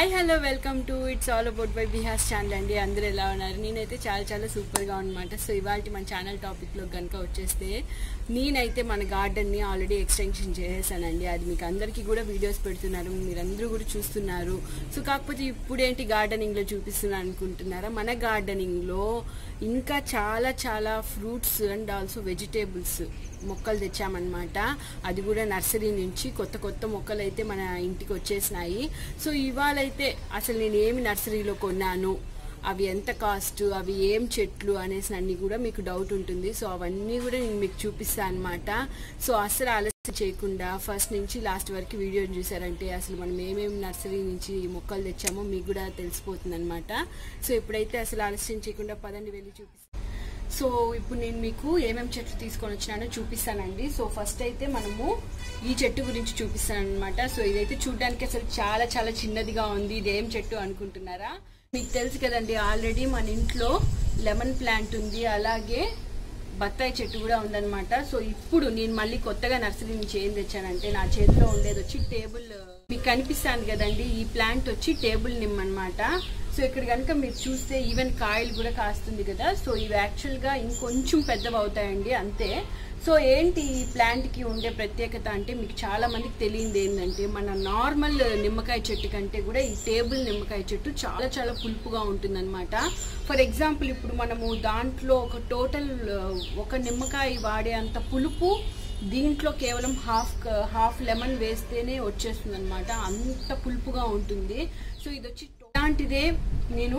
hi hello welcome to it's all about by బిహాస్ channel అండి అందరూ ఎలా ఉన్నారు నేనైతే చాలా చాలా సూపర్గా అనమాట సో ఇవాళ మన ఛానల్ టాపిక్లో కనుక వచ్చేస్తే నేనైతే మన గార్డెన్ని ఆల్రెడీ ఎక్స్టెన్షన్ చేసేసానండి అది మీకు అందరికీ కూడా వీడియోస్ పెడుతున్నారు మీరందరూ కూడా చూస్తున్నారు సో కాకపోతే ఇప్పుడేంటి గార్డెనింగ్లో చూపిస్తున్నాను అనుకుంటున్నారా మన గార్డెనింగ్లో ఇంకా చాలా చాలా ఫ్రూట్స్ అండ్ ఆల్సో వెజిటేబుల్స్ మొక్కలు తెచ్చామన్నమాట అది కూడా నర్సరీ నుంచి కొత్త కొత్త మొక్కలు అయితే మన ఇంటికి వచ్చేసినాయి సో ఇవాళైతే అసలు నేను ఏమి నర్సరీలో కొన్నాను అవి ఎంత కాస్ట్ అవి ఏం చెట్లు అనేసి అన్ని కూడా మీకు డౌట్ ఉంటుంది సో అవన్నీ కూడా నేను మీకు చూపిస్తాను అనమాట సో అసలు ఆలస్యం చేయకుండా ఫస్ట్ నుంచి లాస్ట్ వరకు వీడియో చూసారంటే అసలు మనం ఏమేమి నర్సరీ నుంచి మొక్కలు తెచ్చామో మీకు కూడా తెలిసిపోతుంది అనమాట సో ఇప్పుడైతే అసలు ఆలస్యం చేయకుండా పదండి వెళ్ళి చూపిస్తాను సో ఇప్పుడు నేను మీకు ఏమేమి చెట్లు తీసుకొని వచ్చినానో చూపిస్తానండి సో ఫస్ట్ అయితే మనము ఈ చెట్టు గురించి చూపిస్తాను అనమాట సో ఇదైతే చూడడానికి అసలు చాలా చాలా చిన్నదిగా ఉంది ఇదేం చెట్టు అనుకుంటున్నారా మీకు తెలుసు కదండి ఆల్రెడీ మన ఇంట్లో లెమన్ ప్లాంట్ ఉంది అలాగే బత్తాయి చెట్టు కూడా ఉందన్నమాట సో ఇప్పుడు నేను మళ్ళీ కొత్తగా నర్సరీ నుంచి ఏం తెచ్చానంటే నా చేతిలో ఉండేది వచ్చి టేబుల్ మీకు కనిపిస్తాను కదండి ఈ ప్లాంట్ వచ్చి టేబుల్ నిమ్ అనమాట సో ఇక్కడ కనుక మీరు చూస్తే ఈవెన్ కాయలు కూడా కాస్తుంది కదా సో ఇవి యాక్చువల్గా ఇంకొంచెం పెద్దవి అవుతాయండి అంతే సో ఏంటి ఈ ప్లాంట్కి ఉండే ప్రత్యేకత అంటే మీకు చాలా మందికి తెలియంది ఏంటంటే మన నార్మల్ నిమ్మకాయ చెట్టు కంటే కూడా ఈ టేబుల్ నిమ్మకాయ చెట్టు చాలా చాలా పులుపుగా ఉంటుందన్నమాట ఫర్ ఎగ్జాంపుల్ ఇప్పుడు మనము దాంట్లో ఒక టోటల్ ఒక నిమ్మకాయ వాడే అంత పులుపు దీంట్లో కేవలం హాఫ్ హాఫ్ లెమన్ వేస్తేనే వచ్చేస్తుంది అనమాట అంత పులుపుగా ఉంటుంది సో ఇది వచ్చి ఇలాంటిదే నేను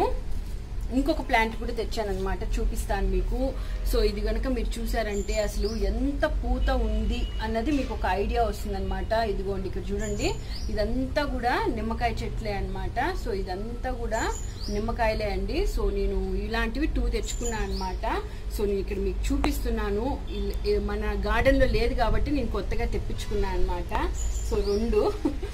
ఇంకొక ప్లాంట్ కూడా తెచ్చానమాట చూపిస్తాను మీకు సో ఇది కనుక మీరు చూసారంటే అసలు ఎంత పూత ఉంది అన్నది మీకు ఒక ఐడియా వస్తుందన్నమాట ఇదిగోండి ఇక్కడ చూడండి ఇదంతా కూడా నిమ్మకాయ చెట్లే అనమాట సో ఇదంతా కూడా నిమ్మకాయలే అండి సో నేను ఇలాంటివి టూ తెచ్చుకున్నాను అనమాట సో నేను ఇక్కడ మీకు చూపిస్తున్నాను మన గార్డెన్లో లేదు కాబట్టి నేను కొత్తగా తెప్పించుకున్నాను అనమాట సో రెండు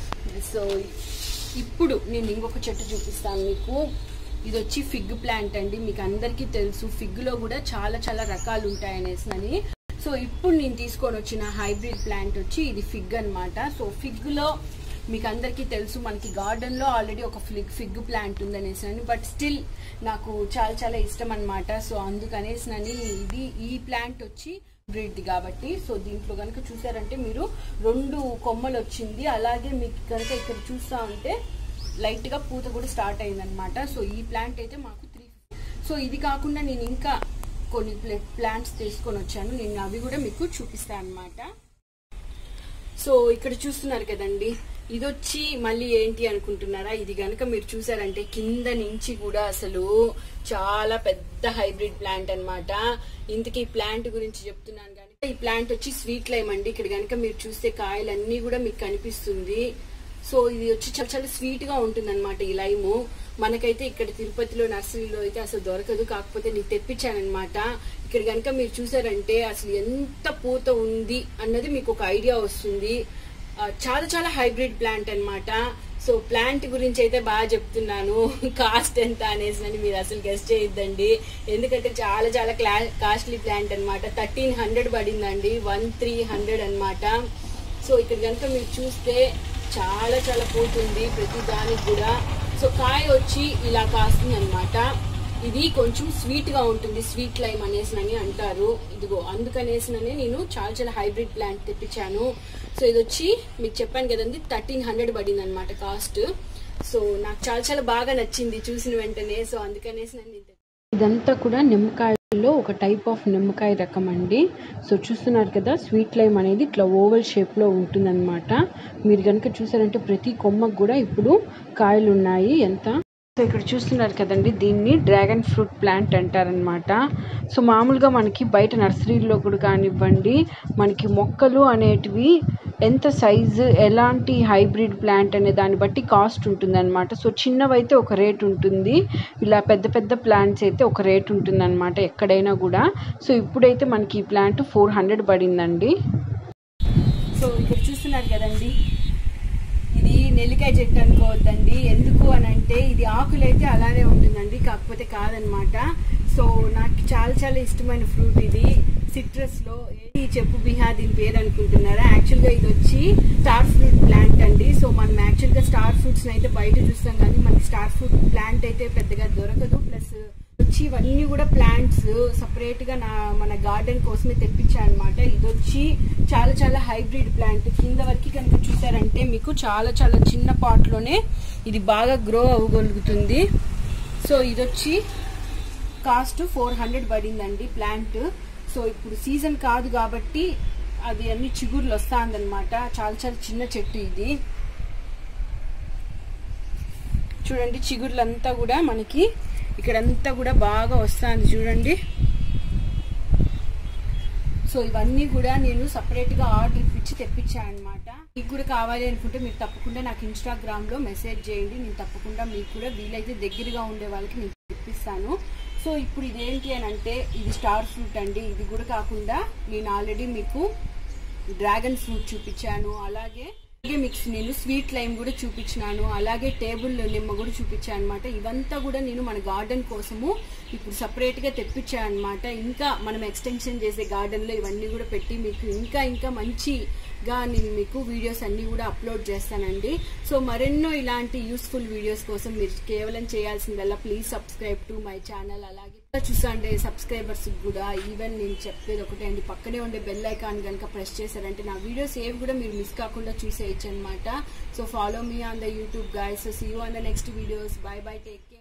సో ఇప్పుడు నేను ఇంకొక చెట్టు చూపిస్తాను మీకు ఇది వచ్చి ఫిగ్ ప్లాంట్ అండి మీకు అందరికీ తెలుసు ఫిగ్లో కూడా చాలా చాలా రకాలు ఉంటాయనేసి అని సో ఇప్పుడు నేను తీసుకొని వచ్చిన హైబ్రిడ్ ప్లాంట్ వచ్చి ఇది ఫిగ్ అనమాట సో ఫిగ్లో మీకు అందరికీ తెలుసు మనకి గార్డెన్లో ఆల్రెడీ ఒక ఫిగ్ ఫిగ్ ప్లాంట్ ఉందనేసి అని బట్ స్టిల్ నాకు చాలా చాలా ఇష్టం అనమాట సో అందుకనేసినని ఇది ఈ ప్లాంట్ వచ్చి హైబ్రిడ్ కాబట్టి సో దీంట్లో కనుక చూసారంటే మీరు రెండు కొమ్మలు వచ్చింది అలాగే మీకు కనుక ఇక్కడ చూస్తూ ఉంటే లైట్గా పూత కూడా స్టార్ట్ అయిందనమాట సో ఈ ప్లాంట్ అయితే మాకు త్రీ సో ఇది కాకుండా నేను ఇంకా కొన్ని ప్లాంట్స్ తీసుకొని వచ్చాను నేను అవి కూడా మీకు చూపిస్తాను అనమాట సో ఇక్కడ చూస్తున్నారు కదండి ఇది వచ్చి మళ్ళీ ఏంటి అనుకుంటున్నారా ఇది కనుక మీరు చూసారంటే కింద నుంచి కూడా అసలు చాలా పెద్ద హైబ్రిడ్ ప్లాంట్ అనమాట ఇంతకీ ఈ ప్లాంట్ గురించి చెప్తున్నాను కానీ ఈ ప్లాంట్ వచ్చి స్వీట్ లైమ్ అండి ఇక్కడ కనుక మీరు చూస్తే కాయలన్నీ కూడా మీకు కనిపిస్తుంది సో ఇది వచ్చి చాలా చాలా స్వీట్ గా ఉంటుంది అనమాట ఈ లైము మనకైతే ఇక్కడ తిరుపతిలో నర్సరీలో అయితే అసలు దొరకదు కాకపోతే నేను తెప్పించానమాట ఇక్కడ కనుక మీరు చూసారంటే అసలు ఎంత పూత ఉంది అన్నది మీకు ఒక ఐడియా వస్తుంది చాలా చాలా హైబ్రిడ్ ప్లాంట్ అనమాట సో ప్లాంట్ గురించి అయితే బాగా చెప్తున్నాను కాస్ట్ ఎంత అనేసి అని మీరు అసలు గెస్ట్ చేయొద్దండి ఎందుకంటే చాలా చాలా క్లా కాస్ట్లీ ప్లాంట్ అనమాట థర్టీన్ హండ్రెడ్ పడిందండి వన్ త్రీ హండ్రెడ్ అనమాట సో ఇక్కడ కనుక మీరు చూస్తే చాలా చాలా పోతుంది ప్రతి దానికి కూడా సో కాయ వచ్చి ఇలా కాస్తుంది అనమాట ఇది కొంచెం స్వీట్ గా ఉంటుంది స్వీట్ లైమ్ అనేసినని అంటారు ఇదిగో అందుకనేసిననే నేను చాలా చాలా హైబ్రిడ్ ప్లాంట్ తెప్పించాను సో ఇది వచ్చి మీకు చెప్పాను కదండి థర్టీన్ హండ్రెడ్ పడింది అనమాట కాస్ట్ సో నాకు చాలా చాలా బాగా నచ్చింది చూసిన వెంటనే సో అందుకనేసి నేను ఇదంతా కూడా నిమ్మకాయల్లో ఒక టైప్ ఆఫ్ నిమ్మకాయ రకం అండి సో చూస్తున్నారు కదా స్వీట్ లైమ్ అనేది ఇట్లా ఓవల్ షేప్లో ఉంటుందన్నమాట మీరు కనుక చూసారంటే ప్రతి కొమ్మకు కూడా ఇప్పుడు కాయలు ఉన్నాయి ఎంత సో ఇక్కడ చూస్తున్నారు కదండి దీన్ని డ్రాగన్ ఫ్రూట్ ప్లాంట్ అంటారనమాట సో మామూలుగా మనకి బయట నర్సరీలో కూడా కానివ్వండి మనకి మొక్కలు అనేటివి ఎంత సైజు ఎలాంటి హైబ్రిడ్ ప్లాంట్ అనే దాన్ని బట్టి కాస్ట్ ఉంటుందన్నమాట సో చిన్నవైతే ఒక రేట్ ఉంటుంది ఇలా పెద్ద పెద్ద ప్లాంట్స్ అయితే ఒక రేట్ ఉంటుందన్నమాట ఎక్కడైనా కూడా సో ఇప్పుడైతే మనకి ఈ ప్లాంట్ ఫోర్ హండ్రెడ్ పడిందండి సో ఇక్కడ చూస్తున్నారు కదండి ఇది నెల్లికాయ చెట్టు అనుకోవద్దండి ఎందుకు అని అంటే ఇది ఆకులైతే అలానే ఉంటుందండి కాకపోతే కాదనమాట సో సో నాకు చాలా చాలా ఇష్టమైన ఫ్రూట్ ఇది సిట్రస్ లో ఏది చెప్పు బిహా దీని పేరు అనుకుంటున్నారా యాక్చువల్ గా ఇది వచ్చి స్టార్ ఫ్రూట్ ప్లాంట్ అండి సో మనం యాక్చువల్ గా స్టార్ ఫ్రూట్స్ అయితే బయట చూస్తాం కానీ మనకి స్టార్ ఫ్రూట్ ప్లాంట్ అయితే పెద్దగా దొరకదు ప్లస్ వచ్చి ఇవన్నీ కూడా ప్లాంట్స్ సపరేట్ గా నా మన గార్డెన్ కోసమే తెప్పించాను అనమాట ఇది వచ్చి చాలా చాలా హైబ్రిడ్ ప్లాంట్ కింద వరకు కనుక చూసారంటే మీకు చాలా చాలా చిన్న పాట్ లోనే ఇది బాగా గ్రో అవ్వగలుగుతుంది సో ఇది వచ్చి కాస్ట్ ఫోర్ హండ్రెడ్ పడిందండి ప్లాంట్ సో ఇప్పుడు సీజన్ కాదు కాబట్టి అది అన్ని చిగుర్లు వస్తాందనమాట చాలా చాలా చిన్న చెట్టు ఇది చూడండి చిగుర్లంతా కూడా మనకి ఇక్కడంతా కూడా బాగా వస్తుంది చూడండి సో ఇవన్నీ కూడా నేను సపరేట్ గా ఆర్డర్ ఇప్పించి తెప్పించాను అనమాట మీకు కూడా కావాలి అనుకుంటే మీరు తప్పకుండా నాకు ఇన్స్టాగ్రామ్ లో మెసేజ్ చేయండి నేను తప్పకుండా మీకు కూడా వీలైతే దగ్గరగా ఉండే వాళ్ళకి నేను తెప్పిస్తాను సో ఇప్పుడు ఇదేంటి అని అంటే ఇది స్టార్ ఫ్రూట్ అండి ఇది కూడా కాకుండా నేను ఆల్రెడీ మీకు డ్రాగన్ ఫ్రూట్ చూపించాను అలాగే అలాగే మిక్స్ నేను స్వీట్ లైమ్ కూడా చూపించినాను అలాగే టేబుల్ నిమ్మ కూడా చూపించాను అనమాట ఇవంతా కూడా నేను మన గార్డెన్ కోసము ఇప్పుడు సపరేట్ గా తెప్పించాను అనమాట ఇంకా మనం ఎక్స్టెన్షన్ చేసే గార్డెన్ లో ఇవన్నీ కూడా పెట్టి మీకు ఇంకా ఇంకా మంచిగా నేను మీకు వీడియోస్ అన్ని కూడా అప్లోడ్ చేస్తానండి సో మరెన్నో ఇలాంటి యూస్ఫుల్ వీడియోస్ కోసం మీరు కేవలం చేయాల్సిందల్లా please subscribe to my channel అలాగే చూసండి సబ్స్క్రైబర్స్ కూడా ఈవెన్ నేను చెప్పేది ఒకటే అండి పక్కనే ఉండే బెల్ ఐకాన్ కనుక ప్రెస్ చేశారంటే నా వీడియోస్ ఏవి కూడా మీరు మిస్ కాకుండా చూసేయచ్చు అనమాట so follow me on the YouTube guys so see you on the next videos bye bye take care